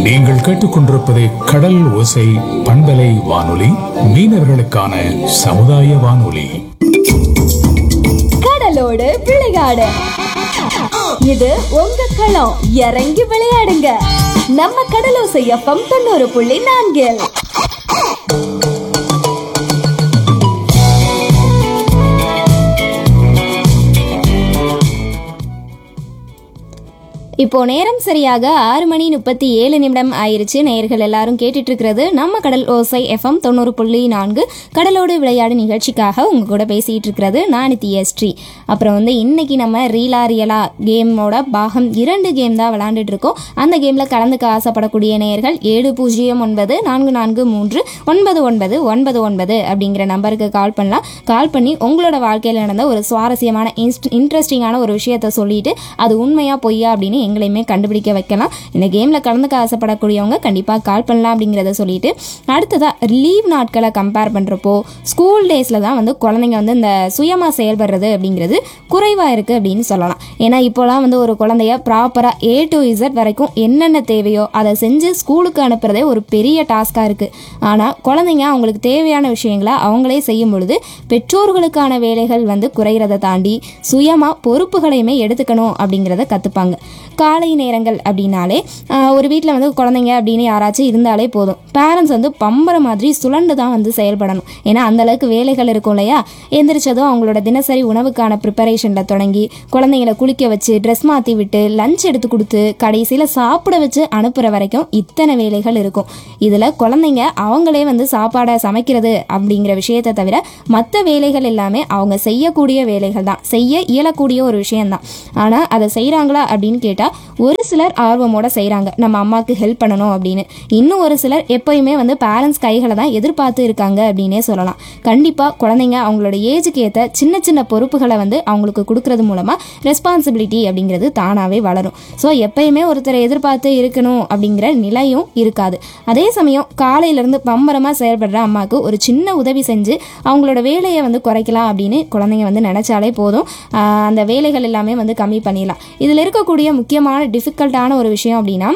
நீங்கள் கேட்டுக்கொண்டிருப்பது கடல் ஓசை பண்பலை வானொலி மீனவர்களுக்கான சமுதாய வானொலி கடலோடு விளையாடு இது உங்க களம் இறங்கி விளையாடுங்க நம்ம கடலோசை எஃப்எம் தொண்ணூறு புள்ளி நான்கில் இப்போ நேரம் சரியாக ஆறு மணி முப்பத்தி ஏழு நிமிடம் ஆயிருச்சு நேயர்கள் எல்லாரும் கேட்டுட்டு இருக்கிறது நம்ம கடல் ஓசை எஃப்எம் தொண்ணூறு புள்ளி நான்கு கடலோடு விளையாடு நிகழ்ச்சிக்காக உங்க கூட பேசிட்டு இருக்கிறது நான் ஸ்ரீ அப்புறம் வந்து இன்னைக்கு நம்ம ரீலா ரியலா கேமோட பாகம் இரண்டு கேம் தான் விளையாண்டுட்டு இருக்கோம் அந்த கேம்ல கலந்துக்க ஆசைப்படக்கூடிய நேயர்கள் ஏழு பூஜ்ஜியம் ஒன்பது நான்கு நான்கு மூன்று ஒன்பது ஒன்பது ஒன்பது ஒன்பது அப்படிங்கிற நம்பருக்கு கால் பண்ணலாம் கால் பண்ணி உங்களோட வாழ்க்கையில் நடந்த ஒரு சுவாரஸ்யமான இன்ட்ரெஸ்டிங்கான ஒரு விஷயத்த சொல்லிட்டு அது உண்மையா பொய்யா அப்படின்னு எங்களையுமே கண்டுபிடிக்க வைக்கலாம் இந்த கேமில் கலந்துக்க ஆசைப்படக்கூடியவங்க கண்டிப்பாக கால் பண்ணலாம் அப்படிங்கிறத சொல்லிட்டு அடுத்ததாக லீவ் நாட்களை கம்பேர் பண்ணுறப்போ ஸ்கூல் டேஸில் தான் வந்து குழந்தைங்க வந்து இந்த சுயமாக செயல்படுறது அப்படிங்கிறது குறைவாக இருக்குது அப்படின்னு சொல்லலாம் ஏன்னா இப்போலாம் வந்து ஒரு குழந்தைய ப்ராப்பராக ஏ டு இசட் வரைக்கும் என்னென்ன தேவையோ அதை செஞ்சு ஸ்கூலுக்கு அனுப்புறதே ஒரு பெரிய டாஸ்காக இருக்குது ஆனால் குழந்தைங்க அவங்களுக்கு தேவையான விஷயங்களை அவங்களே செய்யும் பொழுது பெற்றோர்களுக்கான வேலைகள் வந்து குறைகிறத தாண்டி சுயமாக பொறுப்புகளையுமே எடுத்துக்கணும் அப்படிங்கிறத கற்றுப்பாங்க காலை நேரங்கள் அப்படின்னாலே ஆஹ், ஒரு வீட்டில் வந்து குழந்தைங்க அப்படின்னு யாராச்சும் இருந்தாலே போதும் பேரண்ட்ஸ் வந்து பம்பர மாதிரி சுழண்டு தான் வந்து செயல்படணும் ஏன்னா அந்த அளவுக்கு வேலைகள் இருக்கும் இல்லையா எந்திரிச்சதும் அவங்களோட தினசரி உணவுக்கான ப்ரிப்பரேஷனில் தொடங்கி குழந்தைங்களை குளிக்க வச்சு ட்ரெஸ் மாற்றி விட்டு லஞ்ச் எடுத்து கொடுத்து கடைசியில் சாப்பிட வச்சு அனுப்புகிற வரைக்கும் இத்தனை வேலைகள் இருக்கும் இதில் குழந்தைங்க அவங்களே வந்து சாப்பாடை சமைக்கிறது அப்படிங்கிற விஷயத்தை தவிர மற்ற வேலைகள் எல்லாமே அவங்க செய்யக்கூடிய வேலைகள் தான் செய்ய இயலக்கூடிய ஒரு விஷயம்தான் ஆனால் அதை செய்கிறாங்களா அப்படின்னு கேட்டால் ஒரு சிலர் ஆர்வமோட செய்கிறாங்க நம்ம அம்மாவுக்கு ஹெல்ப் பண்ணணும் அப்படின்னு இன்னும் ஒரு சிலர் எப்பயுமே வந்து பேரண்ட்ஸ் கைகளை தான் எதிர்பார்த்து இருக்காங்க அப்படின்னே சொல்லலாம் கண்டிப்பாக குழந்தைங்க அவங்களோட ஏஜுக்கு ஏற்ற சின்ன சின்ன பொறுப்புகளை வந்து அவங்களுக்கு கொடுக்கறது மூலமாக ரெஸ்பான்சிபிலிட்டி அப்படிங்கிறது தானாகவே வளரும் ஸோ எப்பயுமே ஒருத்தரை எதிர்பார்த்து இருக்கணும் அப்படிங்கிற நிலையும் இருக்காது அதே சமயம் காலையிலேருந்து பம்பரமாக செயல்படுற அம்மாவுக்கு ஒரு சின்ன உதவி செஞ்சு அவங்களோட வேலையை வந்து குறைக்கலாம் அப்படின்னு குழந்தைங்க வந்து நினச்சாலே போதும் ஆஹ் அந்த வேலைகள் எல்லாமே வந்து கம்மி பண்ணிடலாம் இதில் இருக்கக்கூடிய முக்கியமான டிஃபிகல்ட்டான ஒரு விஷயம் அப்படின்னா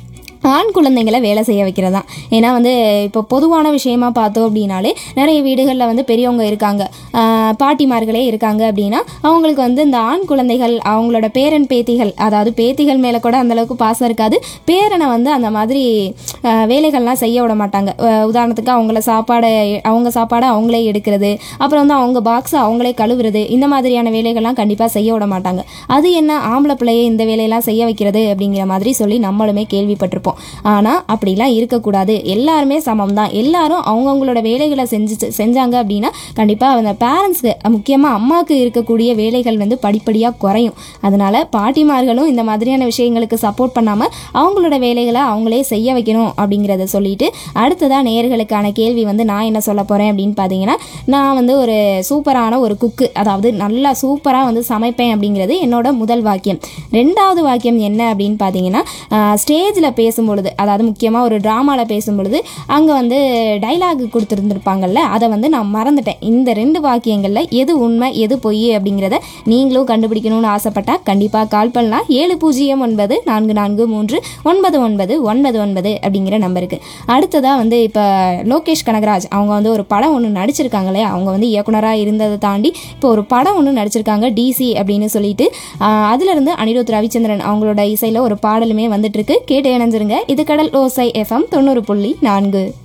ஆண் குழந்தைங்களை வேலை செய்ய வைக்கிறது தான் ஏன்னா வந்து இப்போ பொதுவான விஷயமா பார்த்தோம் அப்படின்னாலே நிறைய வீடுகளில் வந்து பெரியவங்க இருக்காங்க ஆஹ் பாட்டிமார்களே இருக்காங்க அப்படின்னா அவங்களுக்கு வந்து இந்த ஆண் குழந்தைகள் அவங்களோட பேரன் பேத்திகள் அதாவது பேத்திகள் மேலே கூட அந்த அளவுக்கு பாசம் இருக்காது பேரனை வந்து அந்த மாதிரி ஆஹ் வேலைகள்லாம் செய்ய விட மாட்டாங்க ஆஹ் உதாரணத்துக்கு அவங்கள சாப்பாடை அவங்க சாப்பாடை அவங்களே எடுக்கிறது அப்புறம் வந்து அவங்க பாக்ஸை அவங்களே கழுவுறது இந்த மாதிரியான வேலைகள்லாம் கண்டிப்பாக செய்ய விட மாட்டாங்க அது என்ன ஆம்பளை பிள்ளையை இந்த வேலையெல்லாம் செய்ய வைக்கிறது அப்படிங்கிற மாதிரி சொல்லி நம்மளுமே கேள்விப்பட்டிருப்போம் ஆனால் அப்படிலாம் இருக்கக்கூடாது எல்லாருமே சமம் தான் எல்லாரும் அவங்கவுங்களோட வேலைகளை செஞ்சு செஞ்சாங்க அப்படின்னா கண்டிப்பாக அந்த பேரண்ட்ஸ்க்கு முக்கியமாக அம்மாவுக்கு இருக்கக்கூடிய வேலைகள் வந்து படிப்படியாக குறையும் அதனால பாட்டிமார்களும் இந்த மாதிரியான விஷயங்களுக்கு சப்போர்ட் பண்ணாமல் அவங்களோட வேலைகளை அவங்களே செய்ய வைக்கணும் அப்படிங்கிறத சொல்லிட்டு அடுத்ததாக நேயர்களுக்கான கேள்வி வந்து நான் என்ன சொல்ல போகிறேன் அப்படின்னு பார்த்தீங்கன்னா நான் வந்து ஒரு சூப்பரான ஒரு குக்கு அதாவது நல்லா சூப்பராக வந்து சமைப்பேன் அப்படிங்கிறது என்னோட முதல் வாக்கியம் ரெண்டாவது வாக்கியம் என்ன அப்படின்னு பார்த்தீங்கன்னா ஸ்டேஜில் பேசும்பொழுது அதாவது முக்கியமாக ஒரு ட்ராமாவில் பேசும்பொழுது அங்கே வந்து டைலாக் கொடுத்துருந்துருப்பாங்கல்ல அதை வந்து நான் மறந்துட்டேன் இந்த ரெண்டு வாக்கியங்களில் எது உண்மை எது பொய் அப்படிங்கிறத நீங்களும் கண்டுபிடிக்கணும்னு ஆசைப்பட்டா கண்டிப்பாக கால் பண்ணலாம் ஏழு பூஜ்ஜியம் ஒன்பது நான்கு நான்கு மூன்று ஒன்பது ஒன்பது ஒன்பது ஒன்பது அப்படிங்கிற நம்பருக்கு அடுத்ததாக வந்து இப்போ லோகேஷ் கனகராஜ் அவங்க வந்து ஒரு படம் ஒன்று நடிச்சிருக்காங்க இல்லையா அவங்க வந்து இயக்குனராக இருந்ததை தாண்டி இப்போ ஒரு படம் ஒன்று நடிச்சிருக்காங்க டிசி அப்படின்னு சொல்லிட்டு ஆஹ் அதிலிருந்து அனிருத் ரவிச்சந்திரன் அவங்களோட இசையில் ஒரு பாடலுமே வந்துட்டு இருக்கு கேட்டு இணைஞ்சிருங்க இது கடல் ஓசை எஃப்எம் தொண்ணூறு புள்ளி நான்கு